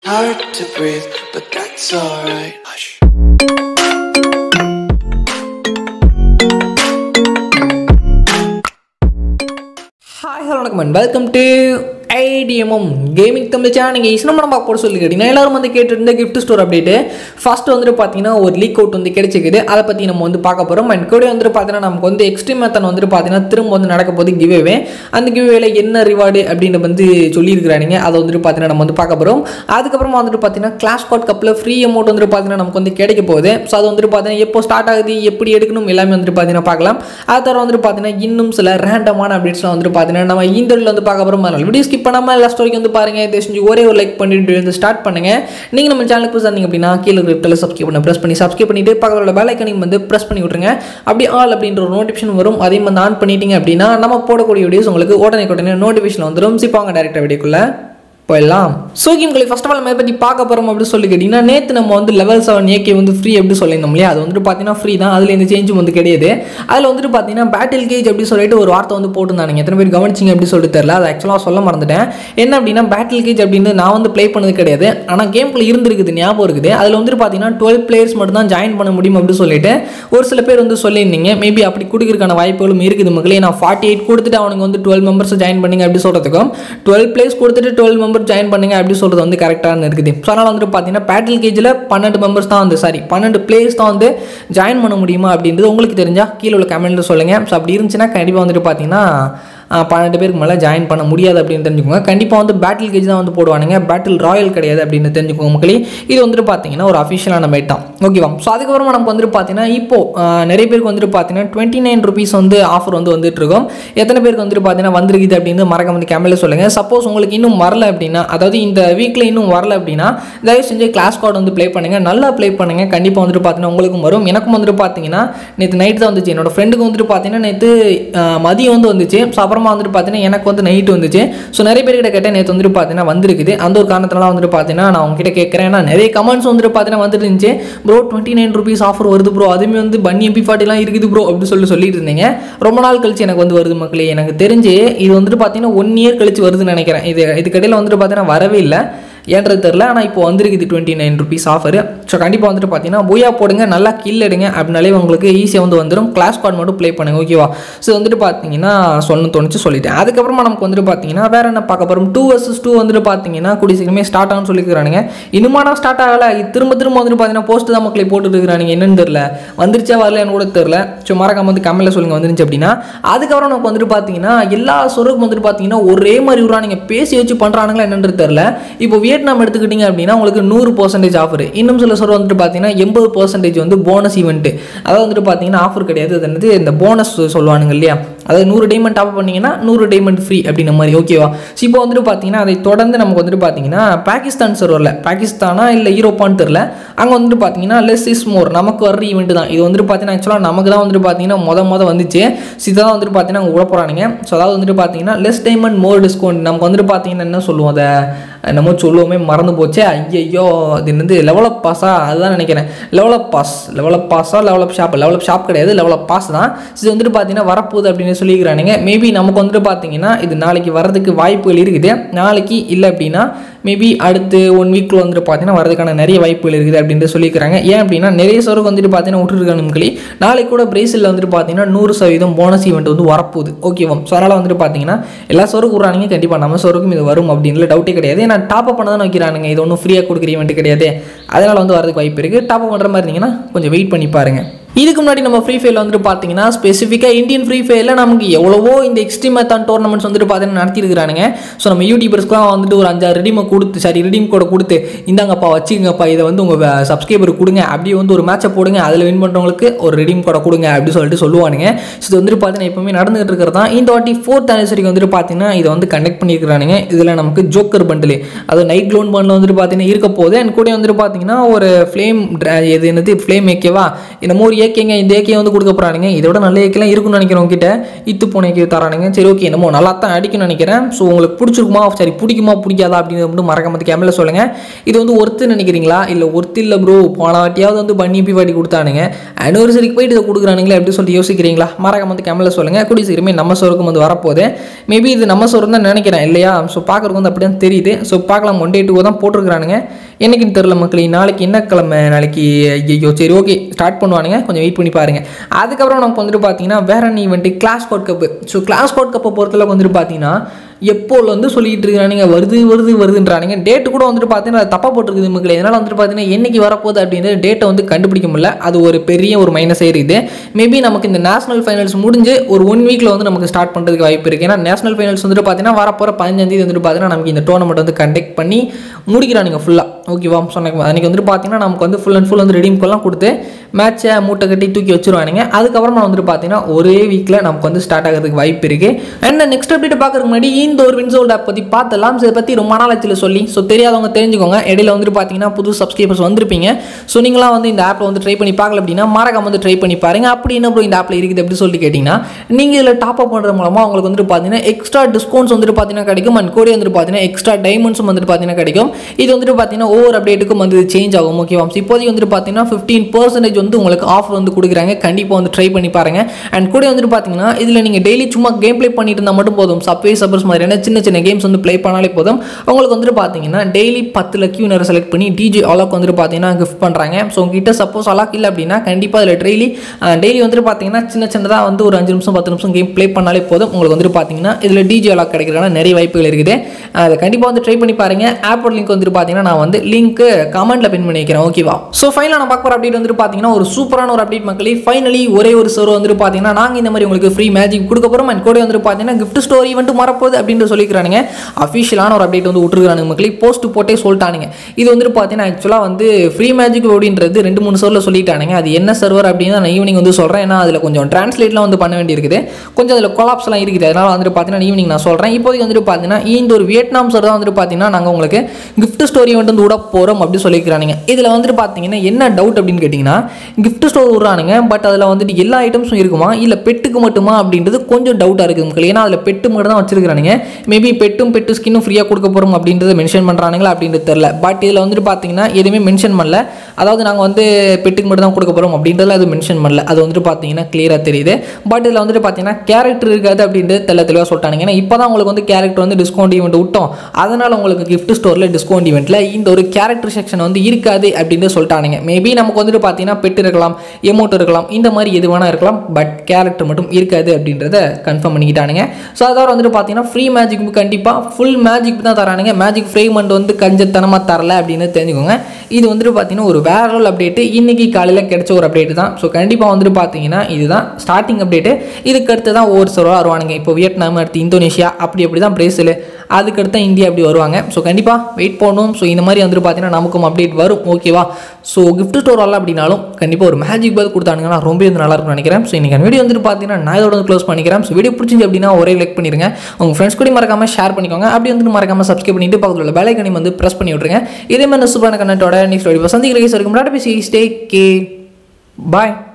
Hard to breathe, but that's alright. Hush. Hi hello வணக்கம் and welcome to IDMM gaming Tamil channel நீங்கள் இசனம் நம்ம பார்க்க போட சொல்லி கேட்டீங்கன்னா எல்லாரும் வந்து கேட்டிருந்த gift ஸ்டோர் அப்டேட்டு ஃபர்ஸ்ட் வந்துட்டு பார்த்தீங்கன்னா ஒரு லீக் அவுட் வந்து கிடைச்சிக்குது அதை பற்றி நம்ம வந்து பார்க்க போகிறோம் அண்ட் கூட வந்துட்டு பார்த்தீங்கன்னா நமக்கு வந்து எக்ஸ்ட்ரீம் மெத்தன் வந்துட்டு பார்த்தீங்கன்னா திரும்ப வந்து நடக்க போது கிவ்வே அந்த கிவ்வேல என்ன ரிவார்டு அப்படின்னு வந்து சொல்லியிருக்கிறானுங்க அதை வந்துட்டு பார்த்தீங்கன்னா நம்ம வந்து பார்க்க போகிறோம் அதுக்கப்புறமா வந்துட்டு பார்த்தீங்கன்னா கிளாஸ் கார்ட் கப்பில் ஃப்ரீ அமௌண்ட் வந்துட்டு பார்த்தீங்கன்னா நமக்கு வந்து கிடைக்க போகுது ஸோ அது வந்துட்டு பார்த்தீங்கன்னா எப்போ ஸ்டார்ட் ஆகுது எப்படி எடுக்கணும் எல்லாமே வந்துட்டு பார்த்தீங்கன்னா பார்க்கலாம் அது தவிர வந்துட்டு பார்த்தீங்கன்னா இன்னும் சில ரேண்டமான அப்டேட்ஸ்லாம் வந்துட்டு பார்த்தீங்கன்னா நம்ம இந்த வீடியோவில் வந்து பார்க்க போகிறோம் அதனால் வீடியோ ஸ்கிப் பண்ணாமல் எல்லா ஸ்டோரிக்கு வந்து பாருங்க இதை செஞ்சு ஒரே ஒரு லைக் பண்ணிட்டு வந்து ஸ்டார்ட் பண்ணுங்க நீங்கள் நம்ம சேனலுக்கு புதுசாக இருந்தீங்க அப்படின்னா கீழே இருக்கிற சப்ஸ்கிரைப் பண்ண ப்ரெஸ் பண்ணி சப்ஸ்கிரைப் பண்ணிட்டு பக்கத்தில் பெல் ஐக்கனையும் வந்து ப்ரெஸ் பண்ணி விட்ருங்க அப்படி ஆல் அப்படின்ற ஒரு நோட்டிஃபிகேஷன் வரும் அதையும் வந்து ஆன் பண்ணிட்டீங்க அப்படின்னா நம்ம போடக்கூடிய வீடியோஸ் உங்களுக்கு உடனே உடனே நோட்டிஃபிகேஷன் வந்துடும் சிப்பாங்க டேரக்டாக வீடியோக்குள்ளே போயிடலாம் ஸோ கேம்களை ஃபஸ்ட் ஆஃப் ஆல் நம்ம பற்றி பார்க்க போகிறோம் அப்படின்னு சொல்லி கேட்டிங்கன்னா நேற்று நம்ம வந்து லெவல் செவன் ஏகே வந்து ஃப்ரீ எப்படி சொல்லியிருந்தோம் இல்லையா அது வந்துட்டு பார்த்தீங்கன்னா ஃப்ரீ தான் அதில் எந்த சேஞ்சும் வந்து கிடையாது அதில் வந்துட்டு பார்த்தீங்கன்னா பேட்டில் கேஜ் அப்படி சொல்லிட்டு ஒரு வார்த்தை வந்து போட்டிருந்தாங்க எத்தனை பேர் கவனிச்சிங்க அப்படி சொல்லிட்டு தெரியல அது ஆக்சுவலாக சொல்ல மறந்துட்டேன் என்ன அப்படின்னா பேட்டில் கேஜ் அப்படின்னு நான் வந்து ப்ளே பண்ணது கிடையாது ஆனால் கேம்குள்ள இருந்திருக்குது ஞாபகம் இருக்குது அதில் வந்துட்டு பார்த்தீங்கன்னா டுவெல் பிளேயர்ஸ் மட்டும் தான் ஜாயின் பண்ண முடியும் அப்படின்னு சொல்லிட்டு ஒரு சில பேர் வந்து சொல்லியிருந்தீங்க மேபி அப்படி கொடுக்கறதுக்கான வாய்ப்புகளும் இருக்குது மக்களே நான் ஃபார்ட்டி எயிட் கொடுத்துட்டு அவனுக்கு வந்து டுவெல் மெம்பர்ஸ் ஜாயின் பண்ணுங்க அப்படி சொல்கிறதுக்கும் டுவெல் பிளேஸ் கொடுத்துட்டு டுவெல் மெம்பர் ஜாயின் பண்ணுங்க அப்படி சொல்கிறது வந்து கரெக்டாக இருக்குது ஸோ அதனால் வந்துட்டு பார்த்தீங்கன்னா பேட்டில் கேஜில் பன்னெண்டு மெம்பர்ஸ் தான் வந்து சாரி பன்னெண்டு பிளேயர்ஸ் தான் வந்து ஜாயின் பண்ண முடியுமா அப்படின்றது உங்களுக்கு தெரிஞ்சால் கீழே உள்ள கமெண்ட்டில் சொல்லுங்கள் ஸோ அப்படி இருந்துச்சுன்னா கண்டிப்பாக வந்துட்டு பார்த்தீங்கன்னா ஆஹ், பன்னெண்டு பேருக்கு மேலே ஜாயின் பண்ண முடியாது அப்படின்னு தெரிஞ்சுக்கோங்க கண்டிப்பாக வந்து பேட்டில் கேஜ் தான் வந்து போடுவானுங்க பேட்டில் ராயல் கிடையாது அப்படின்னு தெரிஞ்சுக்கோங்க மக்களே இது வந்துட்டு பார்த்தீங்கன்னா ஒரு அஃபிஷியலான பைட் தான் ஓகேவா ஸோ அதுக்கப்புறமா நமக்கு வந்துட்டு பார்த்தீங்கன்னா இப்போ ஆஹ், நிறைய பேருக்கு வந்துட்டு பார்த்தீங்கன்னா டுவெண்ட்டி நைன் ருபீஸ் வந்து ஆஃபர் வந்து வந்துட்டு இருக்கும் எத்தனை பேருக்கு வந்துட்டு பார்த்தீங்கன்னா வந்திருக்குது அப்படின்னு மறக்க வந்து கேமரில் சொல்லுங்கள் சப்போஸ் உங்களுக்கு இன்னும் வரல அப்படின்னா அதாவது இந்த வீக்கில் இன்னும் வரல அப்படின்னா தயவு செஞ்சு கிளாஸ் கார்டு வந்து ப்ளே பண்ணுங்கள் நல்லா ப்ளே பண்ணுங்கள் கண்டிப்பாக வந்துட்டு பார்த்தீங்கன்னா உங்களுக்கும் வரும் எனக்கும் வந்துட்டு பார்த்தீங்கன்னா நேற்று நைட் தான் வந்துச்சு என்னோட ஃப்ரெண்டுக்கு வந்துட்டு பார்த்தீங்கன்னா நேற்று மதியம் வந்து வந்துச்சு ஸோ அப்புறமா வந்துட்டு பார்த்தீங்கன்னா எனக்கு வந்து நைட் வந்துச்சு ஸோ நிறைய பேர்கிட்ட கேட்டேன் நேற்று வந்துட்டு பார்த்தீங்கன்னா வந்திருக்குது அந்த ஒரு காரணத்தினால வந்துட்டு பார்த்தீங்கன்னா நான் உங்ககிட்ட கேட்குறேன் ஏன்னா நிறைய கமெண்ட்ஸ் வந்துட்டு பார்த்தீங்கன்னா வந்துட்டு இருந்துச்சு bro twenty nine rupees offer வருது ப்ரோ அதுவுமே வந்து பன்னி எம்பி ஃபார்ட்டிலாம் இருக்குது ப்ரோ அப்படி சொல்லி சொல்லிட்டு இருந்தீங்க ரொம்ப நாள் கழிச்சு எனக்கு வந்து வருது மக்களே எனக்கு தெரிஞ்சு இது வந்துட்டு பார்த்தீங்கன்னா ஒன் இயர் கழிச்சு வருதுன்னு நினைக்கிறேன் இது இதுக்கடையில் வந்துட்டு பார்த்தீங்கன்னா வரவே இல்லை ஏன்றது தெரில ஆனால் இப்போ வந்திருக்குது twenty nine rupees offer so கண்டிப்பாக வந்துட்டு பார்த்தீங்கன்னா போயா போடுங்க நல்லா கில் எடுங்க அப்படின்னாலே உங்களுக்கு ஈஸியாக வந்து வந்துடும் கிளாஸ் கார்டு மட்டும் ப்ளே பண்ணுங்க ஓகேவா ஸோ வந்துட்டு பார்த்தீங்கன்னா சொல்லணும் தோணுச்சு சொல்லிட்டேன் அதுக்கப்புறமா நமக்கு வந்துட்டு பார்த்தீங்கன்னா வேறு என்ன பார்க்க போகிறோம் டூ வர்சஸ் டூ வந்துட்டு பார்த்தீங்கன்னா கூடிய சீக்கிரமே ஸ்டார்ட் ஆகும்னு சொல்லிக்கிறானுங்க இன்னுமாடா ஸ்டார்ட் ஆகலை இது திரும்ப திரும்ப வந்துட்டு பார்த்தீங்கன்னா போஸ்ட் தான் மக்களை போட்டுட்டு இருக்கிறானுங்க என்னன்னு தெரில வந்துருச்சா வரலன்னு கூட தெரில ஸோ மறக்காம வந்து கமெண்ட்டில் சொல்லுங்கள் வந்துருச்சு அப்படின்னா அதுக்கப்புறம் நமக்கு வந்துட்டு பார்த்தீங்கன்னா எல்லா சொருக்கும் வந்துட்டு பார்த்தீங்கன்னா ஒரே மாதிரி விட்றானுங்க பேசி வச்சு பண்ணுறானுங்களா என்னன்றது தெரில இப்போ வியட்நாம் எடுத்துக்கிட்டிங்க அப்படின்னா உங்களுக்கு நூறு பர்சன்டேஜ் ஆஃபர் இன்னும் சில சொல்ல வந்துட்டு பார்த்தீங்கன்னா எண்பது பர்சன்டேஜ் வந்து போனஸ் ஈவெண்ட்டு அதாவது வந்துட்டு பார்த்தீங்கன்னா ஆஃபர் கிடையாது அது என்னது இந்த போனஸ் சொல்லுவானுங்க இல்லையா அதாவது நூறு டைமண்ட் டாப் பண்ணீங்கன்னா நூறு டைமண்ட் ஃப்ரீ அப்படின்ற மாதிரி ஓகேவா ஸோ இப்போ வந்துட்டு பார்த்தீங்கன்னா அதை தொடர்ந்து நமக்கு வந்துட்டு பார்த்தீங்கன்னா பாகிஸ்தான் சர்வரில் பாகிஸ்தானா இல்லை யூரோப்பான்னு தெரில அங்கே வந்துட்டு பார்த்தீங்கன்னா லெஸ் இஸ் மோர் நமக்கு வர்ற ஈவெண்ட் தான் இது வந்துட்டு பார்த்தீங்கன்னா ஆக்சுவலாக நமக்கு தான் வந்துட்டு பார்த்தீங்கன்னா மொத மொத வந்துச்சு ஸோ இதை தான் வந்துட்டு பார்த்தீங்கன்னா அங்கே விட போகிறானுங்க ஸோ அதாவது வந்துட்டு பார்த்தீங்கன்னா லெஸ் டைமண்ட் மோர் டிஸ்கவுண்ட் நமக்கு வந்துட்டு பார்த்தீங்கன்னா என்ன சொல்லுவோம் அதை நம்ம சொல்லுவோமே மறந்து போச்சு ஐயையோ அது என்னது லெவலப் பாஸா அதுதான் நினைக்கிறேன் லெவலப் பாஸ் லெவலப் பாஸா லெவலப் ஷாப் லெவலப் ஷாப் கிடையாது லெவலப் பாஸ் தான் இது வந்துட்டு பார்த்தீங்கன்னா வரப்போகுது அப்படின்னு சொல்லிக்கிறானுங்க மேபி நமக்கு வந்துட்டு பார்த்தீங்கன்னா இது நாளைக்கு வரதுக்கு வாய்ப்புகள் இருக்குது நாளைக்கு இல்லை அப்படின்னா மேபி அடுத்து ஒன் வீக்கில் வந்துட்டு பார்த்தீங்கன்னா வரதுக்கான நிறைய வாய்ப்புகள் இருக்குது அப்படின்ட்டு சொல்லிக்கிறாங்க ஏன் அப்படின்னா நிறைய சோருக்கு வந்துட்டு பார்த்தீங்கன்னா விட்டுருக்கானுங்களே நாளைக்கு கூட பிரேசிலில் வந்துட்டு பார்த்தீங்கன்னா நூறு சதவீதம் போனஸ் ஈவெண்ட் வந்து வரப்போகுது ஓகேவா ஸோ அதனால் வந்துட்டு பார்த்தீங்கன்னா எல்லா சோருக்கு விட்றானுங்க கண்டிப்பாக நம்ம சோருக்கும் இது வரும் அப்படின்ல டவுட்டே கிடையாது ஏன்னா டாப் அப் பண்ண தான் வைக்கிறானுங்க இது ஒன்றும் ஃப்ரீயாக கொடுக்குற ஈவெண்ட் கிடையாது அதனால் வந்து வரதுக்கு வாய்ப்பு இருக்குது டாப் அப் பண்ணுற மாதிரி இருந்தீங்கன்னா கொஞ்சம் வெயிட் பண்ணி பாருங்கள் இதுக்கு முன்னாடி நம்ம ஃப்ரீ ஃபயரில் வந்துட்டு பார்த்தீங்கன்னா ஸ்பெசிஃபிக்காக இந்தியன் ஃப்ரீ ஃபயரில் நமக்கு எவ்வளவோ இந்த எக்ஸ்ட்ரீம் மேத்தான் டோர்னமெண்ட்ஸ் வந்துட்டு பார்த்தீங்கன்னா நடத்திருக்கிறானுங்க ஸோ நம்ம யூடியூபர்ஸ்க்குலாம் வந்துட்டு ஒரு அஞ்சாறு ரெடிமை கொடுத்து சரி ரெடீம் கோடை கொடுத்து இந்தாங்கப்பா வச்சுக்கங்கப்பா இதை வந்து உங்கள் சப்ஸ்கிரைபர் கொடுங்க அப்படியே வந்து ஒரு மேட்சை போடுங்க அதில் வின் பண்ணுறவங்களுக்கு ஒரு ரெடீம் கோடை கொடுங்க அப்படி சொல்லிட்டு சொல்லுவானுங்க ஸோ இது வந்துட்டு பார்த்தீங்கன்னா எப்பவுமே நடந்துகிட்டு இருக்கிறது தான் இந்த வாட்டி ஃபோர்த் ஆனிவர்சரிக்கு வந்துட்டு பார்த்தீங்கன்னா இதை வந்து கண்டக்ட் பண்ணியிருக்கிறானுங்க இதில் நமக்கு ஜோக்கர் பண்டில் அது நைட் லோன் பண்டில் வந்துட்டு பார்த்தீங்கன்னா இருக்க போகுது அண்ட் கூட வந்துட்டு பார்த்தீங்கன்னா ஒரு ஃப்ளேம் எது என்னது ஃப்ளேம் ஏகேவா என்னமோ ஒரு ஏகேங்க இந்த ஏகே வந்து கொடுக்க போகிறானுங்க இதோட நல்ல ஏக்கெல்லாம் இருக்கும்னு நினைக்கிறேன் உங்ககிட்ட இத்து போன ஏகே தரானுங்க சரி ஓகே என்னமோ நல்லா தான் அடிக்கும்னு நினைக்கிறேன் ஸோ உங்களுக்கு பிடிச்சிருக்குமா சரி பிடிக்குமா பிடிக்காதா அப்படின்னு மட்டும் மறக்காம கேமரா சொல்லுங்கள் இது வந்து ஒருத்து நினைக்கிறீங்களா இல்லை ஒருத்து இல்லை ப்ரோ போன வாட்டியாவது வந்து பண்ணி பி வாட்டி கொடுத்தானுங்க அனிவர்சரிக்கு போயிட்டு இதை கொடுக்குறானுங்களே எப்படி சொல்லிட்டு யோசிக்கிறீங்களா மறக்காம வந்து கேமரா சொல்லுங்கள் கூடிய சீக்கிரமே நம்ம சோருக்கும் வந்து வரப்போகுது மேபி இது நம்ம சோறு தான் நினைக்கிறேன் இல்லையா ஸோ பார்க்குறதுக்கு வந்து அப்படி தான் தெரியுது ஸோ பார்க்கலாம் ஒன் டே டூ தான் போட்டிருக்கிறானுங்க என்னைக்குன்னு தெரில மக்களே நாளைக்கு என்ன கிழமை நாளைக்கு ஐயோ சரி ஓகே ஸ்டார்ட் பண்ணுவானுங்க கொஞ்சம் வெயிட் பண்ணி பாருங்க அதுக்கப்புறம் நமக்கு வந்துட்டு பார்த்தீங்கன்னா வேற என்ன event class code cup so class code கப்பை பொறுத்தளவுக்கு வந்துட்டு பார்த்தீங்கன்னா எப்போல வந்து சொல்லிட்டு இருக்கானுங்க வருது வருது வருதுன்றானுங்க டேட்டு கூட வந்துட்டு பார்த்தீங்கன்னா அது தப்பாக போட்டிருக்குது மக்களே இதனால் வந்துட்டு பார்த்தீங்கன்னா என்னைக்கு வரப்போகுது அப்படின்றது டேட்டை வந்து கண்டுபிடிக்க முடியல அது ஒரு பெரிய ஒரு மைனஸே இருக்குது மேபி நமக்கு இந்த நேஷனல் ஃபைனல்ஸ் முடிஞ்சு ஒரு ஒன் வீக்கில் வந்து நமக்கு ஸ்டார்ட் பண்ணுறதுக்கு வாய்ப்பு இருக்குது ஏன்னா நேஷனல் ஃபைனல்ஸ் வந்துட்டு பார்த்தீங்கன்னா வரப்போகிற பதினஞ்சாந்தேதி வந்துட்டு பார்த்தீங்கன்னா நமக்கு இந்த டோர்னமெண்ட் வந்து கண்டக்ட் பண்ணி முடிக்கிறானுங்க ஃபுல்லாக ஓகேவா சொன்னாங்க அன்றைக்கி வந்துட்டு பார்த்தீங்கன்னா நமக்கு வந்து ஃபுல் அண்ட் ஃபுல் வந்து ரெடீம் கொல்லாம் கொடுத்து மேட்ச்சை மூட்டை கட்டி தூக்கி வச்சிருவானுங்க அதுக்கப்புறமா வந்துட்டு பார்த்தீங்கன்னா ஒரே வீக்கில் நமக்கு வந்து ஸ்டார்ட் ஆகிறதுக்கு வாய்ப்பு இருக்குது அண்ட் நெக்ஸ்ட் அப்டேட் பார்க்கறதுக்கு முன்னாடி இந்த ஒரு வின்சோல்ட் ஆப் பற்றி பார்த்தலாம் இதை பற்றி ரொம்ப நாள் ஆச்சுல சொல்லி ஸோ தெரியாதவங்க தெரிஞ்சுக்கோங்க இடையில வந்துட்டு பார்த்தீங்கன்னா புது சப்ஸ்கிரைபர்ஸ் வந்திருப்பீங்க ஸோ நீங்களாம் வந்து இந்த ஆப்பில் வந்து ட்ரை பண்ணி பார்க்கல அப்படின்னா மறக்காம வந்து ட்ரை பண்ணி பாருங்க அப்படி என்ன ப்ரோ இந்த ஆப்பில் இருக்குது எப்படி சொல்லிட்டு கேட்டிங்கன்னா நீங்கள் இதில் டாப் அப் பண்ணுறது மூலமாக உங்களுக்கு வந்துட்டு பார்த்தீங்கன்னா எக்ஸ்ட்ரா டிஸ்கவுண்ட்ஸ் வந்துட்டு பார்த்தீங்கன்னா கிடைக்கும் அண்ட் கூட வந்துட்டு பார்த்தீங்கன்னா எக்ஸ்ட்ரா டைமண்ட்ஸும் வந்துட்டு பார்த்தீங்கன்னா கிடைக்கும் இது வந்துட்டு பார்த்தீங்கன்னா ஒவ்வொரு அப்டேட்டுக்கும் வந்து சேஞ்ச் ஆகும் ஓகேவா இப்போதைக்கு வந்துட்டு பார்த்தீங்கன்னா ஃபிஃப்டீன் பர்சன்டேஜ் வந்து உங்களுக்கு ஆஃபர் வந்து கொடுக்குறாங்க கண்டிப்பாக வந்து ட்ரை பண்ணி பாருங்க அண்ட் கூட வந்துட்டு பார்த்தீங்கன்னா இதில் நீங்கள் டெய்லி சும்மா கேம் ப்ளே பண்ணிட்டு இருந்தால் மட்டும் போதும் சப்வே சப்பர்ஸ் மாதிரியான சின்ன சின்ன கேம்ஸ் வந்து ப்ளே பண்ணாலே போதும் உங்களுக்கு வந்துட்டு பார்த்தீங்கன்னா டெய்லி பத்து லக்கி வினரை செலக்ட் பண்ணி டிஜே அலாக் வந்துட்டு பார்த்தீங்கன்னா கிஃப்ட் பண்ணுறாங்க ஸோ உங்ககிட்ட சப்போஸ் அலாக் இல்லை அப்படின்னா கண்டிப்பாக அதில் டெய்லி டெய்லி வந்துட்டு பார்த்தீங்கன்னா சின்ன சின்னதாக வந்து ஒரு அஞ்சு நிமிஷம் பத்து நிமிஷம் கேம் ப்ளே பண்ணாலே போதும் உங்களுக்கு வந்துட்டு பார்த்தீங்கன்னா இதில் டிஜே அலாக் கிடைக்கிறதுனால நிறைய வாய்ப்புகள் இருக்குது அதை கண்டிப்பாக வந்து ட்ரை பண்ணி பாருங்க ஆப்போட லிங்க் வந்துட்டு பார்த்தீங்கன்னா நான் வந்து லிங்க் கமெண்ட்ல பின் பண்ணி வைக்கிறேன் ஓகேவா ஸோ ஃபைனலாக நான் பார்க்குற அப்டேட் வந்துட்டு பார்த்தீங்கன்னா ஒரு சூப்பரான ஒரு அப்டேட் மக்களே ஃபைனலி ஒரே ஒரு சர்வர் வந்துட்டு பார்த்தீங்கன்னா நாங்கள் இந்த மாதிரி உங்களுக்கு ஃப்ரீ மேஜிக் கொடுக்க போகிறோம் அண்ட் கூட வந்துட்டு பார்த்தீங்கன்னா கிஃப்ட் ஸ்டோரி வந்துட்டு மறப்போகுது அப்படின்னு சொல்லிக்கிறானுங்க அஃபிஷியலான ஒரு அப்டேட் வந்து விட்டுருக்கானுங்க மக்களே போஸ்ட் போட்டே சொல்லிட்டானுங்க இது வந்துட்டு பார்த்தீங்கன்னா ஆக்சுவலாக வந்து ஃப்ரீ மேஜிக் அப்படின்றது ரெண்டு மூணு சர்வரில் சொல்லிட்டானுங்க அது என்ன சர்வர் அப்படின்னு நான் ஈவினிங் வந்து சொல்கிறேன் ஏன்னா அதில் கொஞ்சம் ட்ரான்ஸ்லேட்லாம் வந்து பண்ண வேண்டியிருக்குது கொஞ்சம் அதில் கொலாப்ஸ்லாம் இருக்குது அதனால் வந்துட்டு பார்த்தீங்கன்னா ஈவினிங் நான் சொல்கிறேன் இப்போதைக்கு வந்துட்டு பார்த்தீங்கன்னா இந்த ஒரு வியட்நாம் சர்வர் தான் வந்துட்டு பார்த்தீங்கன்னா நாங்கள் உங்களுக்கு கிஃப்ட் ஸ்டோரி வந்து விட போகிறோம் அப்படி சொல்லிக்கிறானுங்க இதில் வந்துட்டு பார்த்தீங்கன்னா என்ன டவுட் அப்படின்னு கேட்டிங்கன்னா கிஃப்ட் ஸ்டோர் விட்றானுங்க பட் அதில் வந்துட்டு எல்லா ஐட்டம்ஸும் இருக்குமா இல்லை பெட்டுக்கு மட்டுமா அப்படின்றது கொஞ்சம் டவுட்டாக இருக்குது மக்கள் ஏன்னா அதில் பெட்டு மட்டும் தான் வச்சிருக்கானுங்க மேபி பெட்டும் பெட்டு ஸ்கின்னும் ஃப்ரீயாக கொடுக்க போகிறோம் அப்படின்றத மென்ஷன் பண்ணுறானுங்களா அப்படின்றது தெரில பட் இதில் வந்துட்டு பார்த்தீங்கன்னா எதுவுமே மென்ஷன் பண்ணல அதாவது நாங்கள் வந்து பெட்டுக்கு மட்டும் தான் கொடுக்க போகிறோம் அப்படின்றதுல அது மென்ஷன் பண்ணல அது வந்துட்டு பார்த்தீங்கன்னா கிளியராக தெரியுது பட் இதில் வந்துட்டு பார்த்தீங்கன்னா கேரக்டர் இருக்காது அப்படின்றது தெல்ல தெளிவாக சொல்லிட்டானுங்க ஏன்னா இப்போ தான் உங்களுக்கு வந்து கேரக்டர் வந்து டிஸ்கவுண்ட் ஈவெண்ட் விட்டோம் அதனால் உங்களுக்கு கிஃப்ட் ஸ்டோரில் டிஸ்கவுண்ட் ஈவெண்ட்டில் இந்த ஒரு கேரக்டர் செக்ஷன் வந்து இருக்காது அப்படின்னு சொல்லிட்டானுங்க மேபி நமக்கு வந்துட்டு பார்த்தீங்கன்னா பெட் இருக்கலாம் எமௌண்ட் இருக்கலாம் இந்த மாதிரி எது வேணா இருக்கலாம் பட் கேரக்டர் மட்டும் இருக்காது அப்படின்றத கன்ஃபார்ம் பண்ணிக்கிட்டானுங்க ஸோ அதோட வந்துட்டு பார்த்தீங்கன்னா ஃப்ரீ மேஜிக் கண்டிப்பாக ஃபுல் மேஜிக் தான் தரானுங்க மேஜிக் ஃப்ரேமெண்ட் வந்து கஞ்சத்தனமாக தரல அப்படின்னு தெரிஞ்சுக்கோங்க இது வந்துட்டு பார்த்தீங்கன்னா ஒரு வேற ரோல் அப்டேட்டு இன்னைக்கு காலையில் கிடைச்ச ஒரு அப்டேட் தான் ஸோ கண்டிப்பாக வந்துட்டு பார்த்தீங்கன்னா இதுதான் ஸ்டார்டிங் அப்டேட்டு இதுக்கு அடுத்து தான் ஒவ்வொரு சர்வராக வருவானுங்க இப்போ வியட்நாம் அடுத்து இந்தோனேஷியா அப்படி அப்படி தான் பிரேசில் அதுக்கடுத்து இந்தியா அப்படி வருவாங்க ஸோ கண்டிப்பாக வெயிட் பண்ணணும் ஸோ இந்த மாதிரி வந்துட்டு பார்த்தீங்கன்னா நமக்கும் அப்டேட் வரும் ஓகேவா ஸோ கிஃப்ட் ஸ்டோர் வரல அப்படின்னாலும் கண்டிப்பாக ஒரு மேஜிக் பதில் கொடுத்தானுங்கன்னா ரொம்ப வந்து நல்லா இருக்கும்னு நினைக்கிறேன் ஸோ இன்றைக்கி வீடியோ வந்துட்டு பார்த்தீங்கன்னா நான் இதோட வந்து க்ளோஸ் பண்ணிக்கிறேன் ஸோ வீடியோ பிடிச்சிருந்து அப்படின்னா ஒரே லைக் பண்ணிருங்க உங்கள் ஃப்ரெண்ட்ஸ் கூட மறக்காம ஷேர் பண்ணிக்கோங்க அப்படி வந்துட்டு மறக்காம சப்ஸ்கிரைப் பண்ணிட்டு பக்கத்தில் உள்ள பெல் ஐக்கனையும் வந்து ப்ரெஸ் பண்ணி விட்ருங்க இதே மாதிரி சூப்பரான கண்டென்ட்டோட நெக்ஸ்ட் வீடியோ சந்திக்கிறேன் சார் முன்னாடி பேசி ஸ்டே கே பாய்